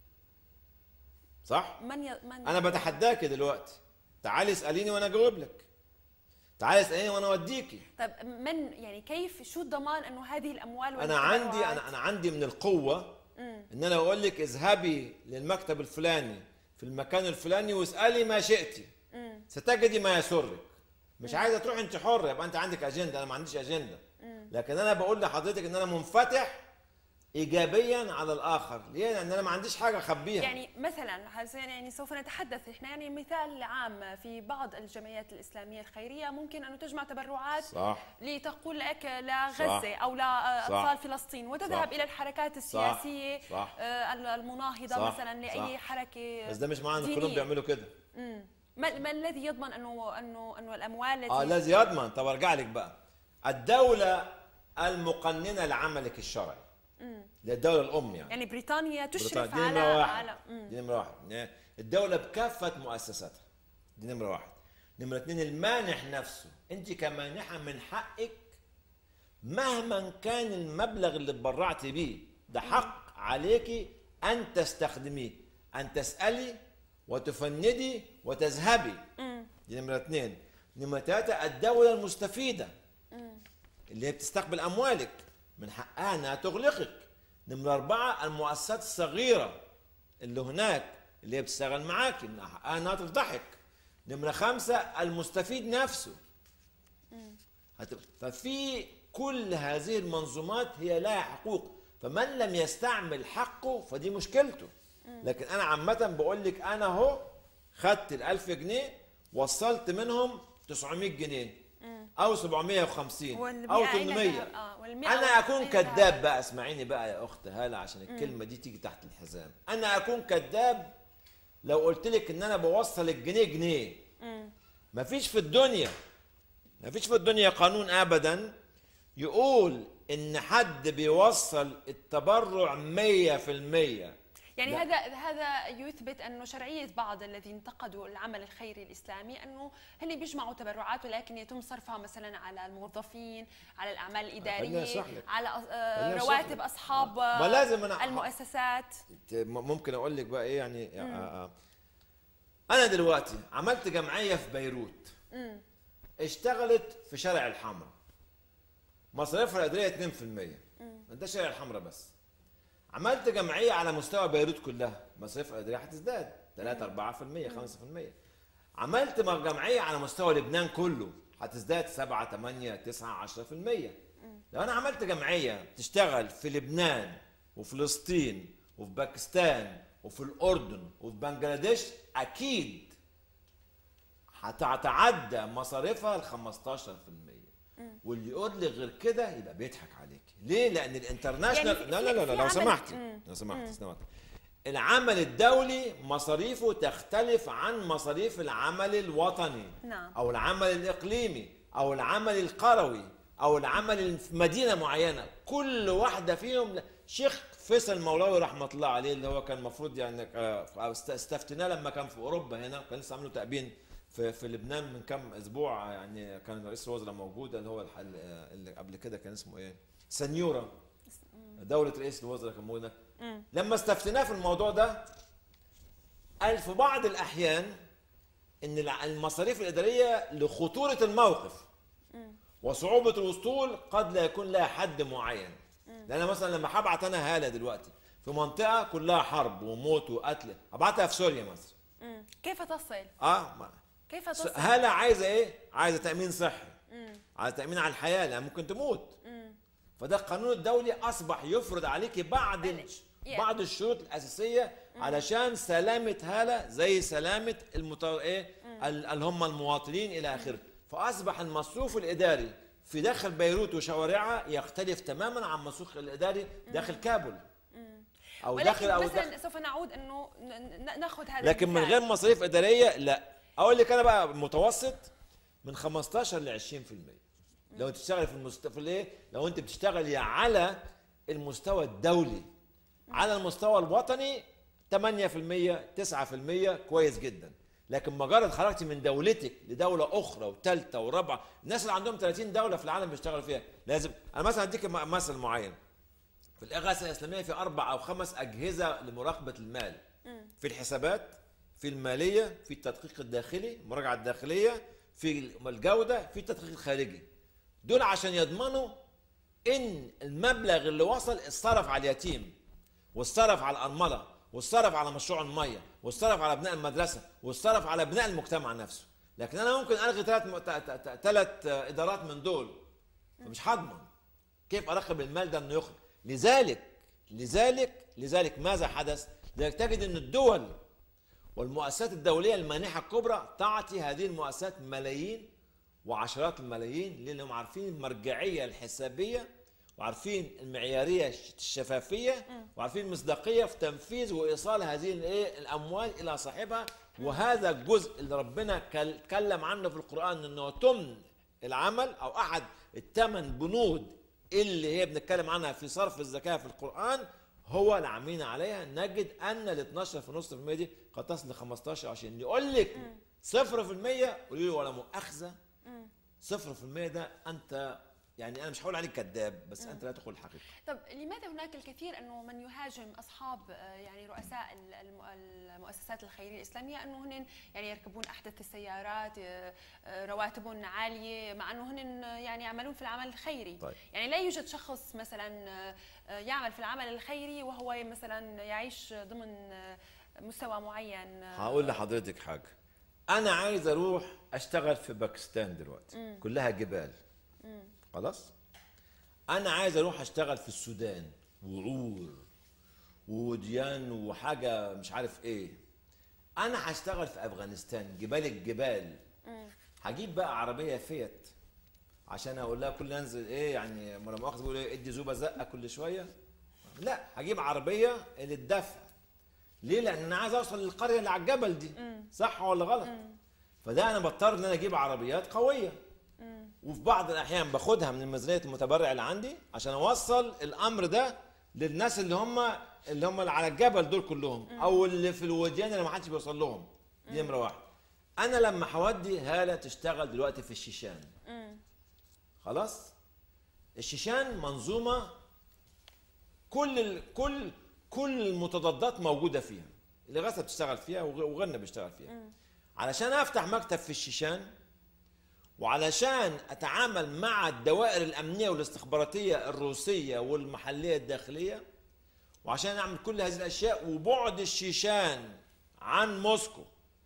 صح من ي... من انا بتحداك دلوقتي تعالي اساليني وانا اجاوب لك تعالي اساليني وانا اوديكي طب من يعني كيف شو الضمان انه هذه الاموال انا عندي والتبرعات- انا انا عندي من القوه ان انا اقول لك اذهبي للمكتب الفلاني في المكان الفلاني واسالي ما شئتي ستجدي ما يسرك مش عايزه تروح انت حره يبقى انت عندك اجنده انا ما عنديش اجنده لكن انا بقول لحضرتك ان انا منفتح ايجابيا على الاخر ليه لان انا ما عنديش حاجه اخبيها يعني مثلا حسين يعني سوف نتحدث احنا يعني مثال عام في بعض الجمعيات الاسلاميه الخيريه ممكن انه تجمع تبرعات صح لتقول لك لغزه او لاطفال فلسطين وتذهب صح. الى الحركات السياسيه صح. آه، المناهضه صح. مثلا لاي صح. حركه بس ده مش معنى ان دينية. كلهم بيعملوا كده مم. ما, ما الذي يضمن انه انه انه الاموال التي اه الذي يضمن طب ارجع لك بقى الدولة المقننة لعملك الشرعي للدولة الأم يعني يعني بريطانيا تشرف بريطانيا. دي على نمرة واحد على مم. دي نمرة واحد الدولة بكافة مؤسساتها دي نمرة واحد نمرة اتنين المانح نفسه أنت كمانحة من حقك مهما كان المبلغ اللي اتبرعت بيه ده حق عليكي أن تستخدميه أن تسألي وتفندي وتذهبي دي نمرة اثنين نمرة ثلاثة الدولة المستفيدة اللي هي بتستقبل أموالك من حقها أنها تغلقك نمرة أربعة المؤسسات الصغيرة اللي هناك اللي هي بتشتغل معاك من حقها أنها تفضحك نمرة خمسة المستفيد نفسه هت- ففي كل هذه المنظومات هي لها حقوق فمن لم يستعمل حقه فدي مشكلته لكن انا عامه بقول لك انا اهو خدت ال 1000 جنيه وصلت منهم 900 جنيه او 750 والمئة او أين 800 ذهب؟ آه، والمئة انا اكون أين كذاب ذهب؟ بقى اسمعيني بقى يا اخت هاله عشان الكلمه دي تيجي تحت الحزام انا اكون كذاب لو قلت لك ان انا بوصل الجنيه جنيه مفيش في الدنيا مفيش في الدنيا قانون ابدا يقول ان حد بيوصل التبرع 100% يعني لا. هذا هذا يثبت انه شرعيه بعض الذين انتقدوا العمل الخيري الاسلامي انه هن بيجمعوا تبرعات ولكن يتم صرفها مثلا على الموظفين، على الاعمال خليني الاداريه، أشرح لك. على آه، خليني أشرح رواتب لك. اصحاب ما لازم أنا- المؤسسات م- ممكن اقول لك بقى ايه يعني آه آه. انا دلوقتي عملت جمعيه في بيروت اشتغلت في شارع الحمراء مصاريفها الاداريه 2% ده شارع الحمراء بس عملت جمعيه على مستوى بيروت كلها مصاريفها الاداريه هتزداد 3 4% 5% عملت م- جمعيه على مستوى لبنان كله هتزداد 7 8 9 10% لو انا عملت جمعيه بتشتغل في لبنان وفلسطين وفي باكستان وفي الاردن وفي بنجلاديش اكيد هتتعدى مصاريفها ال 15% واللي يقول لي غير كده يبقى بيضحك عليك ليه لان الانترناشونال يعني في- لا لا لا, في لا لو عمل- سمحتي مم. لو سمحتي سمحتي العمل الدولي مصاريفه تختلف عن مصاريف العمل الوطني نعم. او العمل الاقليمي او العمل القروي او العمل في مدينه معينه كل واحده فيهم شيخ فيصل المولوي رحمه الله عليه اللي هو كان المفروض يعني آه، است- استفتناه لما كان في اوروبا هنا كان لسه عامله تأبين في في لبنان من كام اسبوع يعني كان رئيس الوزراء موجود اللي هو الح- اللي قبل كده كان اسمه ايه؟ سنيورا دولة رئيس الوزراء كان موجود هناك. لما استفتناه في الموضوع ده قال في بعض الأحيان إن الع- المصاريف الإدارية لخطورة الموقف وصعوبة الوصول قد لا يكون لها حد معين لأن مثلا لما هبعت أنا هالة دلوقتي في منطقة كلها حرب وموت وقتل هبعتها في سوريا مثلا مم. كيف تصل؟ اه ما. كيف س- تصل؟ هالة عايزة إيه؟ عايزة تأمين صحي عايزة تأمين على الحياة لأن ممكن تموت فده القانون الدولي أصبح يفرض عليك بعض ال- يعني- بعض الشروط الأساسية علشان سلامة هالة زي سلامة المت... إيه؟ ال- اللي هم المواطنين إلى آخره فأصبح المصروف الإداري في داخل بيروت وشوارعها يختلف تماما عن المصروف الإداري داخل كابول أو ولكن داخل أو مثلا داخل سوف نعود انه ن- ن- ناخذ هذا لكن من المثال. غير مصاريف اداريه لا اقول لك انا بقى متوسط من 15 ل 20% لو تشتغل في المست... في الايه لو انت بتشتغلي على المستوى الدولي على المستوى الوطني 8% 9% كويس جدا لكن مجرد خرجتي من دولتك لدوله اخرى وثالثه ورابعه الناس اللي عندهم 30 دوله في العالم بيشتغلوا فيها لازم انا مثلا اديك م- مثل معين في الإغاثة الإسلامية في أربع أو خمس أجهزة لمراقبة المال في الحسابات في المالية في التدقيق الداخلي المراجعة الداخلية في الجودة في التدقيق الخارجي دول عشان يضمنوا إن المبلغ اللي وصل اتصرف على اليتيم واتصرف على الأرملة واتصرف على مشروع المية واتصرف على بناء المدرسة واتصرف على بناء المجتمع نفسه لكن أنا ممكن ألغي ثلاث ثلاث إدارات من دول فمش هضمن كيف اراقب المال ده انه يخرج لذلك لذلك لذلك ماذا حدث لذلك تجد ان الدول والمؤسسات الدوليه المانحه الكبرى تعطي هذه المؤسسات ملايين وعشرات الملايين لانهم عارفين المرجعيه الحسابيه وعارفين المعياريه الشفافيه وعارفين المصداقيه في تنفيذ وايصال هذه الايه الاموال الى صاحبها وهذا الجزء اللي ربنا كل- اتكلم عنه في القران انه تمن العمل او احد الثمان بنود اللي هي بنتكلم عنها في صرف الزكاه في القران هو اللي عاملين عليها نجد ان ال 12.5% دي قد تصل ل 15 20 يقول لك 0% قولي له ولا مؤاخذه 0% ده انت يعني انا مش هقول عليك كذاب بس انت لا تقول الحقيقه طب لماذا هناك الكثير انه من يهاجم اصحاب آه، يعني رؤساء ال- الم- المؤسسات الخيريه الاسلاميه انه هن يعني يركبون احدث السيارات آه، آه، رواتبهم عاليه مع انه هن يعني يعملون في العمل الخيري طيب. يعني لا يوجد شخص مثلا آه، آه، يعمل في العمل الخيري وهو مثلا يعيش ضمن آه، مستوى معين آه، هقول لحضرتك حاجه انا عايز اروح اشتغل في باكستان دلوقتي كلها جبال خلاص انا عايز اروح اشتغل في السودان وعور ووديان وحاجه مش عارف ايه انا هشتغل في افغانستان جبال الجبال هجيب بقى عربيه فيت عشان اقول لها كل انزل ايه يعني مرة مؤاخذه بيقول ايه ادي زوبه زقه كل شويه لا هجيب عربيه للدفع ليه لان انا عايز اوصل للقريه اللي على الجبل دي صح ولا غلط فده انا بضطر ان انا اجيب عربيات قويه وفي بعض الاحيان باخدها من ميزانيه المتبرع اللي عندي عشان اوصل الامر ده للناس اللي هم اللي هم اللي على الجبل دول كلهم او اللي في الوديان اللي ما حدش بيوصل لهم دي نمره واحد انا لما هودي هاله تشتغل دلوقتي في الشيشان خلاص الشيشان منظومه كل ال... كل كل المتضادات موجوده فيها الاغاثه بتشتغل فيها وغ- وغنى بيشتغل فيها علشان افتح مكتب في الشيشان وعلشان اتعامل مع الدوائر الامنيه والاستخباراتيه الروسيه والمحليه الداخليه وعشان اعمل كل هذه الاشياء وبعد الشيشان عن موسكو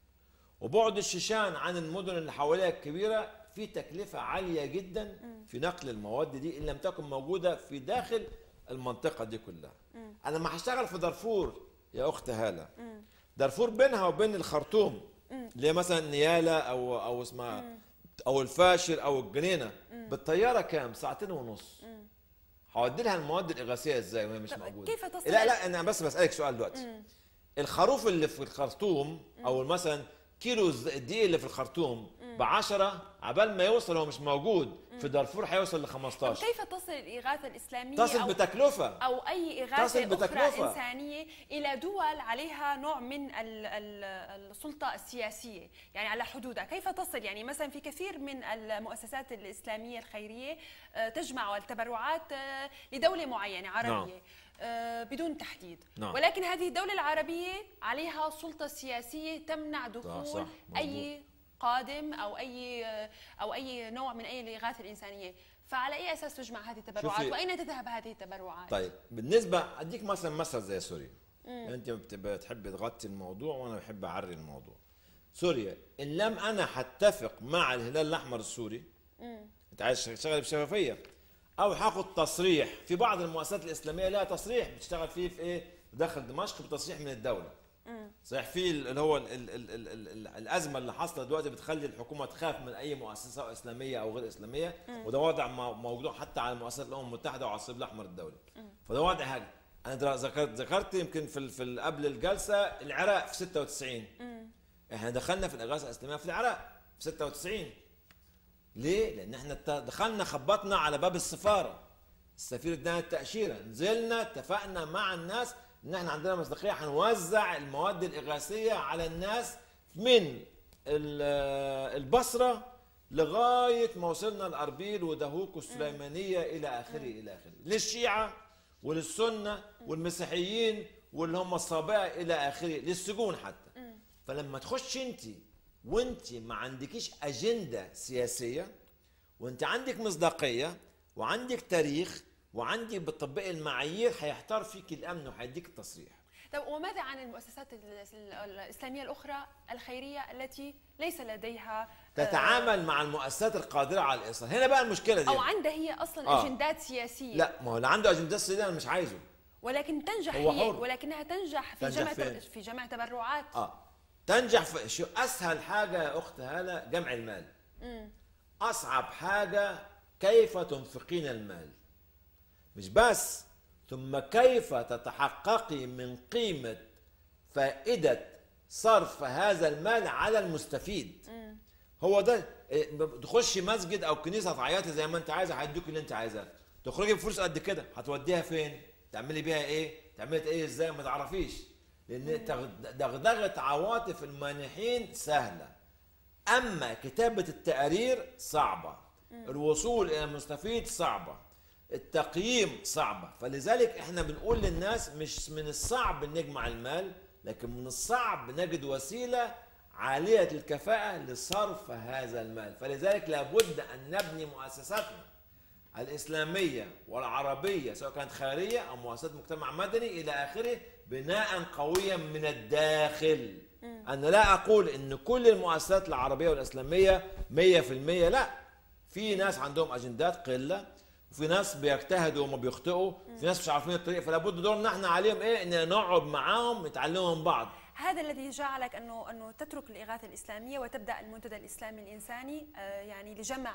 وبعد الشيشان عن المدن اللي حواليها الكبيره في تكلفه عاليه جدا في نقل المواد دي ان لم تكن موجوده في داخل المنطقه دي كلها انا لما هشتغل في دارفور يا اخت هاله دارفور بينها وبين الخرطوم اللي هي مثلا نيالا او او اسمها او الفاشر او الجنينه بالطياره كام ساعتين ونص هودي لها المواد الاغاثيه ازاي وهي مش طب موجوده كيف تصل لا لا انا بس بسالك سؤال دلوقتي الخروف اللي في الخرطوم او مثلا كيلو الز- الدقيق اللي في الخرطوم ب 10 عبال ما يوصل هو مش موجود في دارفور هيوصل ل طب 15 كيف تصل الإغاثة الإسلامية تصل أو بتكلفه أو أي إغاثة تصل أخرى بتكلفة. إنسانية إلى دول عليها نوع من ال- ال- السلطة السياسية يعني على حدودها كيف تصل يعني مثلا في كثير من المؤسسات الإسلامية الخيرية آه، تجمع التبرعات آه، لدولة معينة عربية آه، بدون تحديد نعم. ولكن هذه الدولة العربية عليها سلطة سياسية تمنع صح، دخول مظبوط. أي قادم او اي او اي نوع من اي الاغاثه الانسانيه فعلى اي اساس تجمع هذه التبرعات شوفي- واين تذهب هذه التبرعات طيب بالنسبه اديك مثلا مثل زي سوريا انت بت- بتحب تغطي الموضوع وانا بحب اعري الموضوع سوريا ان لم انا هتفق مع الهلال الاحمر السوري انت عايز تشتغل بشفافيه او هاخد تصريح في بعض المؤسسات الاسلاميه لها تصريح بتشتغل فيه في ايه داخل دمشق بتصريح من الدوله صحيح في اللي هو ال ال ال ال ال ال الازمه اللي حاصله دلوقتي بتخلي الحكومه تخاف من اي مؤسسه اسلاميه او غير اسلاميه وده وضع مو- موجود حتى على مؤسسات الامم المتحده وعلى الصليب الاحمر الدولي فده وضع حاجه انا درا- ذكرت ذكرت يمكن في ال- في ال- قبل الجلسه العراق في 96 احنا دخلنا في الاغاثه الاسلاميه في العراق في 96 ليه؟ لان احنا ات- دخلنا خبطنا على باب السفاره السفير ادانا التاشيره نزلنا اتفقنا مع الناس ان احنا عندنا مصداقيه هنوزع المواد الاغاثيه على الناس من ال- البصره لغايه ما وصلنا لاربيل ودهوك والسليمانيه الى اخره الى اخره للشيعه وللسنه والمسيحيين واللي هم الصابئه الى اخره للسجون حتى فلما تخش انت وانت ما عندكيش اجنده سياسيه وانت عندك مصداقيه وعندك تاريخ وعندك بتطبقي المعايير هيحتار فيك الامن وهيديك التصريح طب وماذا عن المؤسسات ال- ال- الاسلاميه الاخرى الخيريه التي ليس لديها آه، تتعامل مع المؤسسات القادره على الايصال هنا بقى المشكله دي او عندها هي اصلا آه. اجندات سياسيه لا ما هو اللي عنده اجندات سياسيه انا مش عايزه ولكن تنجح هو هي حر. ولكنها تنجح في تنجح جمع فين؟ في جمع تبرعات اه تنجح في شو اسهل حاجه يا اخت هاله جمع المال اصعب حاجه كيف تنفقين المال مش بس ثم كيف تتحققي من قيمه فائده صرف هذا المال على المستفيد هو ده إيه، تخشي مسجد او كنيسه تعيطي زي ما انت عايزه هيدوك اللي انت عايزاه تخرجي بفلوس قد كده هتوديها فين تعملي بيها ايه تعملي ايه ازاي ما تعرفيش لان تغ- دغدغه عواطف المانحين سهله اما كتابه التقارير صعبه الوصول الى المستفيد صعبه التقييم صعبه فلذلك احنا بنقول للناس مش من الصعب نجمع المال لكن من الصعب نجد وسيله عاليه الكفاءه لصرف هذا المال فلذلك لابد ان نبني مؤسساتنا الإسلامية والعربية سواء كانت خيرية أو مؤسسات مجتمع مدني إلى آخره بناء قويا من الداخل أنا لا أقول أن كل المؤسسات العربية والإسلامية مية في المية لا في ناس عندهم أجندات قلة وفي ناس بيجتهدوا وما بيخطئوا في ناس مش عارفين الطريق فلا بد دورنا احنا عليهم ايه ان نقعد معاهم نتعلموا من بعض هذا الذي جعلك انه انه تترك الاغاثه الاسلاميه وتبدا المنتدى الاسلامي الانساني آه، يعني لجمع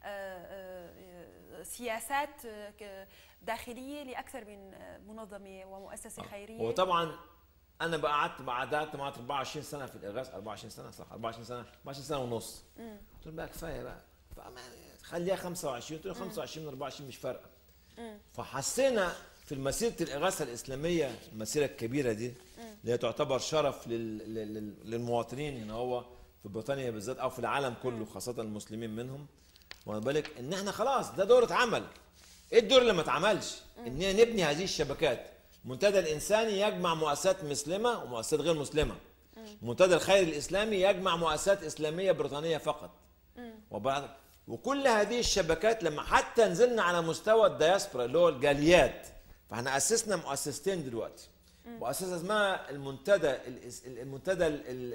سياسات داخليه لاكثر من منظمه ومؤسسه خيريه وطبعا انا بقى قعدت قعدت معاه 24 سنه في الاغاثه 24 سنه صح 24 سنه 24 سنه ونص قلت له بقى كفايه بقى خليها 25 قلت له 25 من 24 مش فارقه فحسينا في مسيره الاغاثه الاسلاميه المسيره الكبيره دي اللي هي تعتبر شرف للمواطنين هنا هو في بريطانيا بالذات او في العالم كله خاصه المسلمين منهم واخد بالك ان احنا خلاص ده دور اتعمل ايه الدور اللي ما اتعملش ان نبني هذه الشبكات المنتدى الانساني يجمع مؤسسات مسلمه ومؤسسات غير مسلمه المنتدى الخيري الاسلامي يجمع مؤسسات اسلاميه بريطانيه فقط وبعد وكل هذه الشبكات لما حتى نزلنا على مستوى الدياسبرا اللي هو الجاليات فاحنا اسسنا مؤسستين دلوقتي مؤسسه اسمها المنتدى المنتدى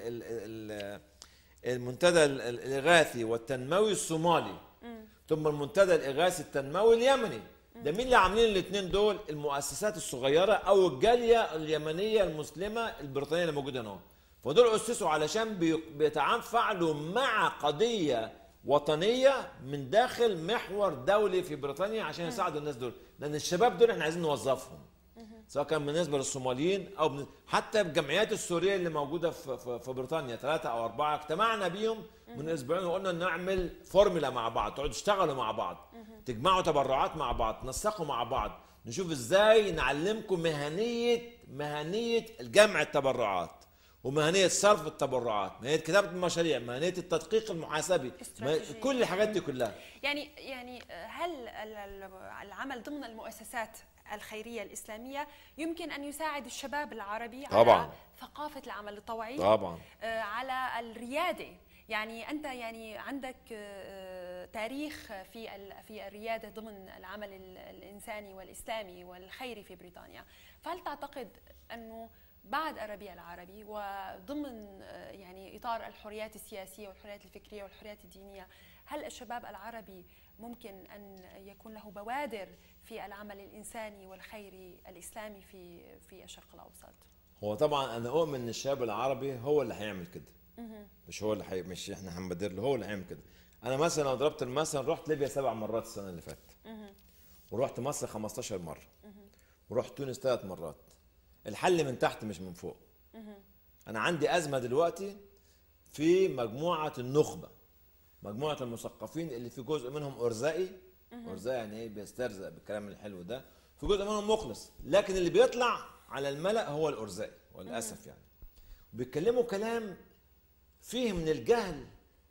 المنتدى الاغاثي والتنموي الصومالي ثم المنتدى الاغاثي التنموي اليمني ده مين اللي عاملين الاثنين دول المؤسسات الصغيره او الجاليه اليمنيه المسلمه البريطانيه اللي موجوده هنا فدول اسسوا علشان بيتفاعلوا مع قضيه وطنيه من داخل محور دولي في بريطانيا عشان يساعدوا الناس دول لان الشباب دول احنا عايزين نوظفهم سواء كان بالنسبه للصوماليين او حتى الجمعيات السوريه اللي موجوده في, في, في بريطانيا ثلاثه او اربعه اجتمعنا بيهم من اسبوعين وقلنا نعمل فورمولا مع بعض تقعدوا تشتغلوا مع بعض تجمعوا تبرعات مع بعض تنسقوا مع بعض نشوف ازاي نعلمكم مهنيه مهنيه جمع التبرعات ومهنيه صرف التبرعات مهنيه كتابه المشاريع مهنيه التدقيق المحاسبي كل الحاجات دي كلها يعني يعني هل العمل ضمن المؤسسات الخيرية الإسلامية يمكن أن يساعد الشباب العربي طبعا. على ثقافة العمل الطوعي طبعا آه، على الريادة يعني أنت يعني عندك آه، تاريخ في في الريادة ضمن العمل الإنساني والإسلامي والخيري في بريطانيا فهل تعتقد أنه بعد الربيع العربي وضمن آه، يعني اطار الحريات السياسيه والحريات الفكريه والحريات الدينيه هل الشباب العربي ممكن ان يكون له بوادر في العمل الانساني والخيري الاسلامي في في الشرق الاوسط هو طبعا انا اؤمن ان الشاب العربي هو اللي هيعمل كده مش هو اللي حي... مش احنا هنبادر له هو اللي هيعمل كده انا مثلا لو ضربت المثل رحت ليبيا سبع مرات السنه اللي فاتت ورحت مصر 15 مره ورحت تونس ثلاث مرات الحل من تحت مش من فوق انا عندي ازمه دلوقتي في مجموعه النخبه مجموعه المثقفين اللي في جزء منهم ارزاقي ارزاقي يعني ايه بيسترزق بالكلام الحلو ده في جزء منهم مخلص لكن اللي بيطلع على الملا هو الارزاقي وللاسف يعني بيتكلموا كلام فيه من الجهل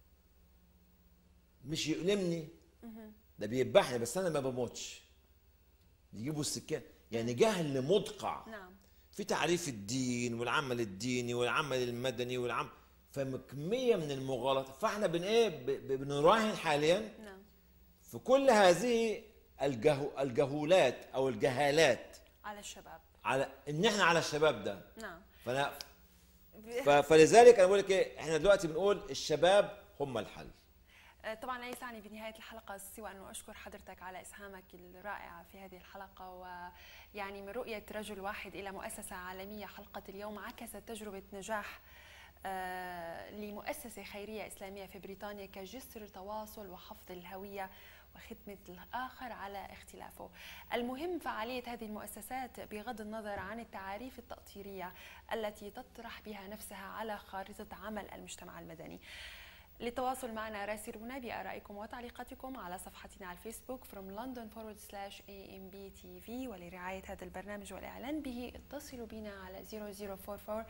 مش يؤلمني ده بيذبحني بس انا ما بموتش يجيبوا السكان يعني جهل مدقع نعم في تعريف الدين والعمل الديني والعمل المدني والعمل فكميه من المغالطات فاحنا بن ايه بنراهن حاليا نعم في كل هذه الجهو الجهولات او الجهالات على الشباب على ان احنا على الشباب ده نعم فانا فلذلك انا بقول لك ايه احنا دلوقتي بنقول الشباب هم الحل آه، طبعا لا يسعني بنهايه الحلقه سوى انه اشكر حضرتك على اسهامك الرائعه في هذه الحلقه ويعني من رؤيه رجل واحد الى مؤسسه عالميه حلقه اليوم عكست تجربه نجاح آه، لمؤسسه خيريه اسلاميه في بريطانيا كجسر تواصل وحفظ الهويه وخدمة الآخر على اختلافه المهم فعالية هذه المؤسسات بغض النظر عن التعاريف التأطيرية التي تطرح بها نفسها على خارطة عمل المجتمع المدني للتواصل معنا راسلونا بآرائكم وتعليقاتكم على صفحتنا على الفيسبوك from London forward slash AMB TV ولرعاية هذا البرنامج والإعلان به اتصلوا بنا على 0044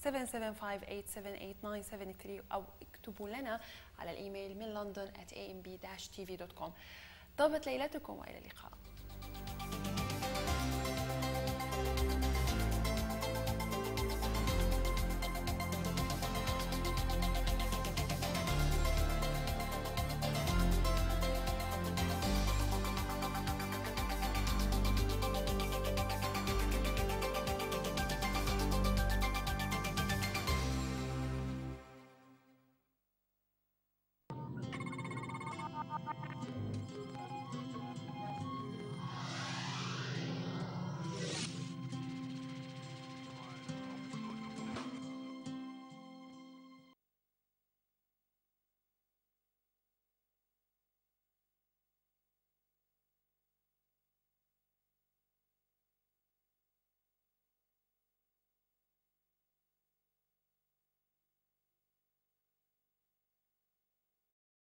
775 أو اكتبوا لنا على الإيميل من لندن at amb-tv.com طابت ليلتكم وإلى اللقاء